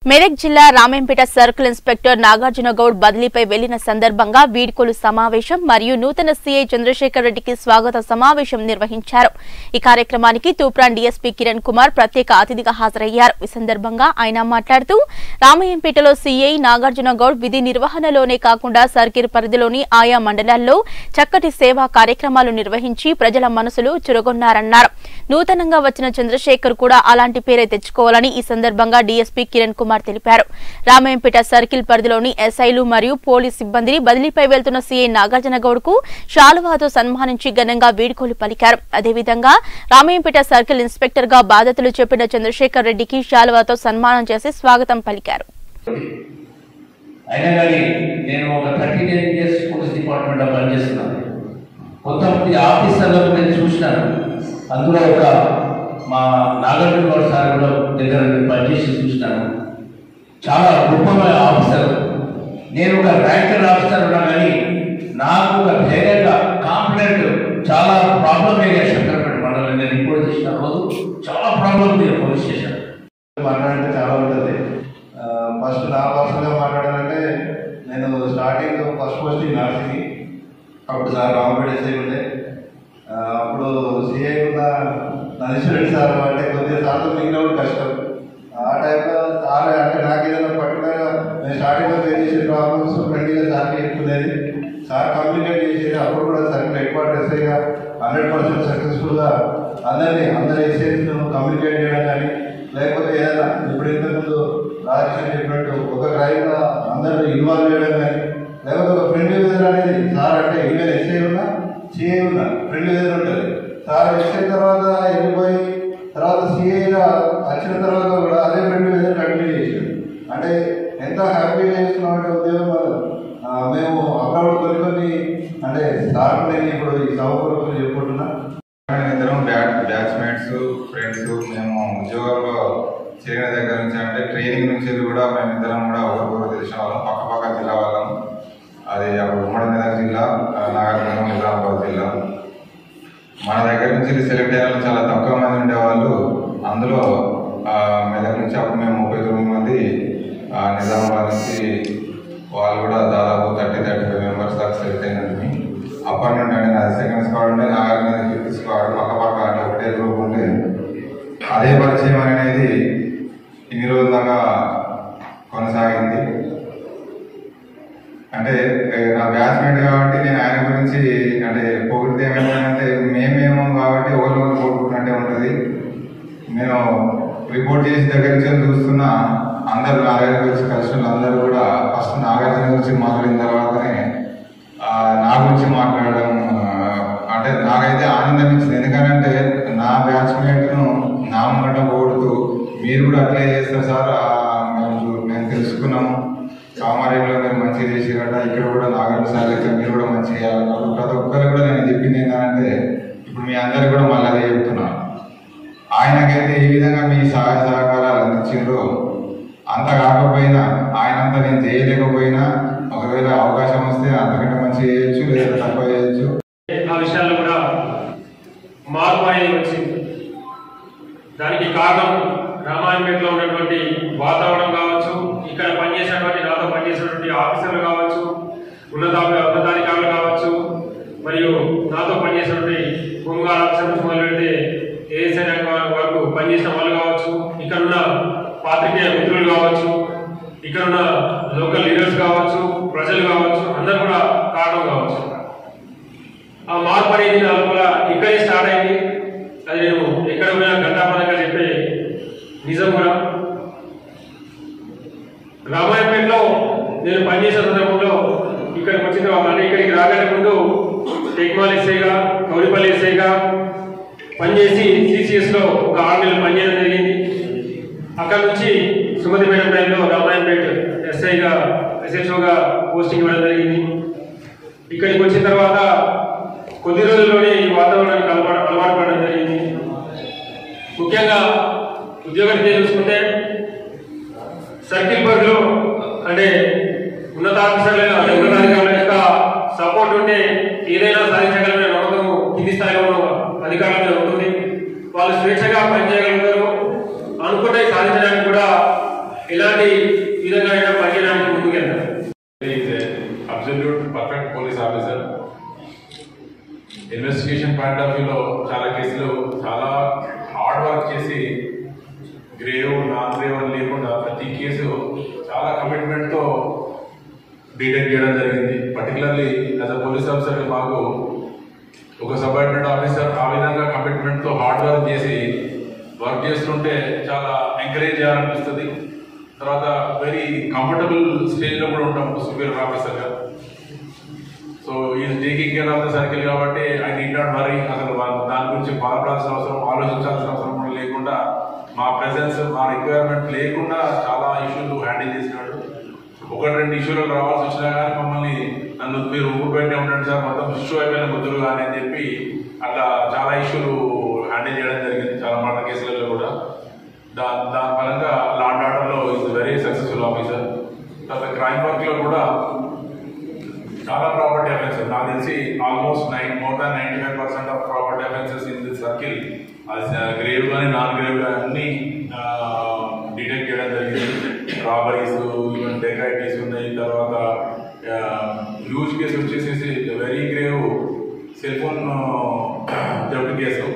మెదక్ జిల్లా Ramayampet circle inspector Nagarjuna Goud బదిలీపై వెళ్లిన సందర్భంగా వీడ్కోలు సమావేశం మరియు నూతన సీఐ చంద్రశేఖర్ రెడ్డికి స్వాగత సమావేశం నిర్వహించారు ఈ కార్యక్రమానికి తూప్రాన్ డీఎస్పీ కిరణ్ కుమార్ ప్రత్యేక అతిథిగా హాజరయ్యారు ఈ సందర్భంగా ఆయన మాట్లాడుతూ రామయ్యంపేటలో సీఐ నాగార్జున గౌడ్ విధి నిర్వహణలోనే కాకుండా సర్కిల్ పరిధిలోని ఆయా మండలాల్లో చక్కటి సేవా కార్యక్రమాలు నిర్వహించి ప్రజల మనసులు చురగొన్నారన్నారు నూతనంగా వచ్చిన చంద్రశేఖర్ కూడా అలాంటి పేరే తెచ్చుకోవాలని ఈ సందర్భంగా డీఎస్పీ కిరణ్ కుమార్ తెలిపారు రామాయంపేట సర్కిల్ పరిధిలోని ఎస్ఐలు మరియు పోలీస్ సిబ్బందిని బదిలీపై వెళ్తున్న సీఐ నాగార్జున గౌడ్ కు శాలువాతో సన్మానించి ఘనంగా వీడ్కోలు పలికారు అదేవిధంగా రామాయంపేట సర్కిల్ ఇన్స్పెక్టర్ గా బాధ్యతలు చెప్పిన చంద్రశేఖర్ రెడ్డికి శాలువాతో సన్మానం చేసి స్వాగతం పలికారు అయినా కానీ నేను ఒక థర్టీ నైన్ ఇయర్స్ పోలీస్ డిపార్ట్మెంట్లో పనిచేస్తున్నాను కొంతమంది ఆఫీసర్లకు నేను చూసినాను అందులో ఒక మా నాగార్జున గౌడ్ సార్ కూడా దగ్గర నేను పనిచేసి చూసినాను చాలా గొప్పమైన ఆఫీసర్ నేను ఒక ర్యాంకర్ ఆఫీసర్ ఉన్నా కానీ నాకు ఒక ధైర్యంగా కాంప్లైంట్ చాలా ప్రాబ్లం ఏరియా శంకర్పేట మండలం నేను రిపోర్ట్ చేసిన రోజు చాలా ప్రాబ్లం ఉంది పోలీస్ స్టేషన్ మాట్లాడంటే చాలా ఉంటుంది ఫస్ట్ నా పర్సనల్గా మాట్లాడాలంటే నేను స్టార్టింగ్ ఫస్ట్ పోస్టింగ్ నర్సింగ్ అప్పుడు సార్ రామపేట ఎస్ఐ ఉండే ఆ, అప్పుడు సిఐ ఉన్న నందీశ్వరెడ్డి సార్ అంటే కొద్దిగా సార్తో మిగిలిన కూడా కష్టం ఆ టైంలో సార్ అంటే నాకు ఏదైనా పర్టికులర్గా నేను స్టార్టింగ్లో ఫేస్ చేసే ప్రాబ్లమ్స్ ఫ్రెండ్లీగా సార్కి చెప్పుకునేది సార్ కమ్యూనికేట్ చేసేది అప్పుడు కూడా సర్కిల్ హెడ్ క్వార్టర్ ఎస్ఐగా హండ్రెడ్ పర్సెంట్ సక్సెస్ఫుల్గా అందరినీ అందరి ఎస్ఐస్ కమ్యూనికేట్ చేయడం కానీ లేకపోతే ఏదైనా ఇప్పుడు ఇంతకుముందు రాజకృష్ణ చెప్పినట్టు ఒక క్రైమ్ అందరిని ఇన్వాల్వ్ చేయడం కానీ లేకపోతే ఒక ఫ్రెండ్లీ వెదర్ అనేది సార్ అంటే ఈవెన్ ఎస్ఐ ఉన్నా సిఐ ఉన్నా ఫ్రెండ్లీ వెదర్ ఉంటుంది సార్ ఎస్ఐ తర్వాత వెళ్ళిపోయి తర్వాత సిఐగా వచ్చిన తర్వాత కూడా అదే ఫ్రెండ్లీ వెదర్ కంటిన్యూ చేశాడు అంటే ఎంత హ్యాపీగా చేస్తున్నామంటే ఉద్యోగం వాళ్ళు ఆ, మేము అప్పుడప్పుడు కొన్ని కొన్ని అంటే సార్ నేను ఇప్పుడు ఈ సభపూర్వకం చెప్పుకుంటున్నా ఇద్దరం బ్యాచ్ బ్యాచ్మేట్స్ ఫ్రెండ్స్ మేము ఉద్యోగంలో చేరిన దగ్గర నుంచి అంటే ట్రైనింగ్ నుంచి కూడా మేము ఇద్దరం కూడా ఒకరికొకరు తెలిసిన వాళ్ళం పక్క పక్క జిల్లా వాళ్ళం అది అప్పుడు ఉమ్మడి మెదక్ జిల్లా ఆ, నాగార్జున నిజామాబాద్ జిల్లా మన దగ్గర నుంచి సెలెక్ట్ అయిన వాళ్ళు చాలా తక్కువ మంది ఉండేవాళ్ళు అందులో ఆ, మెదక్ నుంచి అప్పుడు మేము ముప్పై తొమ్మిది మంది ఆ, నిజామాబాద్ నుంచి వాళ్ళు కూడా దాదాపు థర్టీ థర్టీ ఫైవ్ మెంబర్స్ దాకా సెలెక్ట్ అయినట్టు అప్పటి నుండి అంటే నాది సెకండ్ స్క్వాడ్ ఉండే నాగార్జున ఫిఫ్త్ స్క్వాడ్ పక్క పక్క అంటే ఒకటే గ్రూప్ ఉండే అదే పరిచయం అనేది ఇన్ని రోజుల దాకా కొనసాగింది అంటే ఏ, నా బ్యాచ్మేట్ కాబట్టి నేను ఆయన గురించి అంటే పొగిడితే ఏమైందంటే మేమేమో కాబట్టి ఒకరు ఒకరు కొట్టుకున్నట్టే ఉంటుంది నేను రిపోర్ట్ చేసి దగ్గర నుంచి చూస్తున్న అందరు నా దగ్గరికి వచ్చి కలిసిన వాళ్ళు అందరూ కూడా ఫస్ట్ నాగార్జున గురించి మాట్లాడిన తర్వాతనే ఆ, నా గురించి మాట్లాడడం ఆ, అంటే నాకైతే ఆనందం ఇచ్చింది ఎందుకంటే నా బ్యాచ్మేట్ను నా ముంగట పోగొడుతూ మీరు కూడా అట్లే చేస్తారు సార్ ఆ, మేము చూ- మేము తెలుసుకున్నాము కామారెడ్డిలో మీరు మంచిగా చేసిరట ఇక్కడ కూడా నాగార్జున సార్ లెక్క మీరు కూడా మంచిగా చేయాలన్నారు ప్రతి ఒక్కరు కూడా నేను చెప్పింది ఏంటంటే ఇప్పుడు మీ అందరికి కూడా మళ్ళీ అదే చెప్తున్నాను ఆయనకైతే ఏ విధంగా మీ సహాయ సహకారాలు అందించిండ్రో అంత కాకపోయినా ఆయనంత నేను చేయలేకపోయినా ఒకవేళ అవకాశం వస్తే అంతకంటే మంచి చేయొచ్చు లేదా తక్కువ చేయొచ్చు ఆ విషయాల్లో కూడా మార్పు అనేది వచ్చింది దానికి కారణం రామాయణపేటలో ఉన్నటువంటి వాతావరణం కావచ్చు ఇక్కడ పనిచేసేటువంటి నాతో పనిచేసేటువంటి ఆఫీసర్లు కావచ్చు ఉన్నత ఉన్నతాధికారులు కావచ్చు మరియు నాతో పనిచేసేటువంటి హోంగార్డ్ ఆఫీసర్ నుంచి మొదలు పెడితే ఏఎస్ఐ రంగం వరకు పనిచేసిన వాళ్ళు కావచ్చు ఇక్కడ ఉన్న పాత్రికేయ మిత్రులు కావచ్చు ఇక్కడ ఉన్న లోకల్ లీడర్స్ కావచ్చు ప్రజలు కావచ్చు అందరూ కూడా కారణం కావచ్చు ఆ మార్పు అనేది నా లోపల ఇక్కడే స్టార్ట్ అయింది అది నేను ఎక్కడ పోయినా గంటాపదంగా చెప్పే నిజం కూడా రామాయణపేటలో నేను పనిచేసే సందర్భంలో ఇక్కడికి వచ్చిన తర్వాత అంటే ఇక్కడికి రాగానే ముందు టెక్మాల్ ఎస్ఐగా గౌరిపల్లి ఎస్ఐగా పనిచేసి సిసిఎస్ లో ఒక ఆరు నెలలు పనిచేయడం జరిగింది అక్కడ నుంచి సుమతి మేడం టైంలో రామాయణపేట ఎస్ఐగా ఎస్హెచ్ఓగా పోస్టింగ్ ఇవ్వడం జరిగింది ఇక్కడికి వచ్చిన తర్వాత కొద్ది రోజుల్లోనే ఈ వాతావరణానికి అలవాటు అలవాటు పడడం జరిగింది ముఖ్యంగా ఉద్యోగానికి చూసుకుంటే సర్కిల్ పరిధిలో అంటే ఉన్నత ఆఫీసర్ల అంటే ఉన్నతాధికారుల యొక్క సపోర్ట్ ఉంటే ఏదైనా సాధించగలమనే నమ్మకం కింది స్థాయిలో ఉన్న అధికారుల మీద ఉంటుంది వాళ్ళు స్వేచ్ఛగా పనిచేయగలుగుతారు అనుకుంటే సాధించడానికి కూడా ఎలాంటి విధంగా అయినా పనిచేయడానికి ముందుకు వెళ్తాం is a absolute perfect police officer. Investigation point of వ్యూలో చాలా కేసులు చాలా హార్డ్ వర్క్ చేసి గ్రేవ్ నాన్ గ్రేవ్ అని లేకుండా ప్రతి కేసు చాలా కమిట్మెంట్తో డీటెక్ట్ చేయడం జరిగింది particularly as a police officer మాకు ఒక సబార్డినేట్ ఆఫీసర్ ఆ విధంగా కమిట్మెంట్తో హార్డ్ వర్క్ చేసి వర్క్ చేస్తుంటే చాలా ఎంకరేజ్ చేయాలనిపిస్తుంది తర్వాత వెరీ కంఫర్టబుల్ స్టేజ్లో కూడా ఉంటాం సుపీరియర్ ఆఫీసర్గా సో ఈ taking care of the circle కాబట్టి ఐ నీడ్ నాట్ వరీ అసలు వాళ్ళ- దాని గురించి బాధపడాల్సిన అవసరం ఆలోచించాల్సిన అవసరం కూడా లేకుండా మా ప్రెసెన్స్ మా రిక్వైర్మెంట్ లేకుండా చాలా ఇష్యూలు హ్యాండిల్ చేసినాడు ఒకటి రెండు ఇష్యూలు రావాల్సి వచ్చినా కానీ మమ్మల్ని నన్ను మీరు ఊరు పెట్టే ఉండండి సార్ మొత్తం ఇష్యూ అయిపోయిన ముద్దులు కానీ అని చెప్పి అట్లా చాలా ఇష్యూలు హ్యాండిల్ చేయడం జరిగింది చాలా మాట కేసులలో కూడా దా దాని పరంగా లాండ్ ఆర్డర్లో ఈజ్ వెరీ సక్సెస్ఫుల్ ఆఫీసర్ తర్వాత క్రైమ్ వర్క్లో కూడా చాలా ప్రాపర్టీ అఫెన్సెస్ నాకు తెలిసి almost nine more than ninety five percent of property offences in this circle grave కానీ నాన్ గ్రేవ్ కానీ అన్ని డిటెక్ట్ చేయడం జరిగింది రాబరీస్ ఈవెన్ డెకాయిటీస్ ఉన్నాయి తర్వాత హ్యూజ్ కేసు వచ్చేసేసి వెరీ గ్రేవ్ సెల్ ఫోన్ జబ్బు కేసు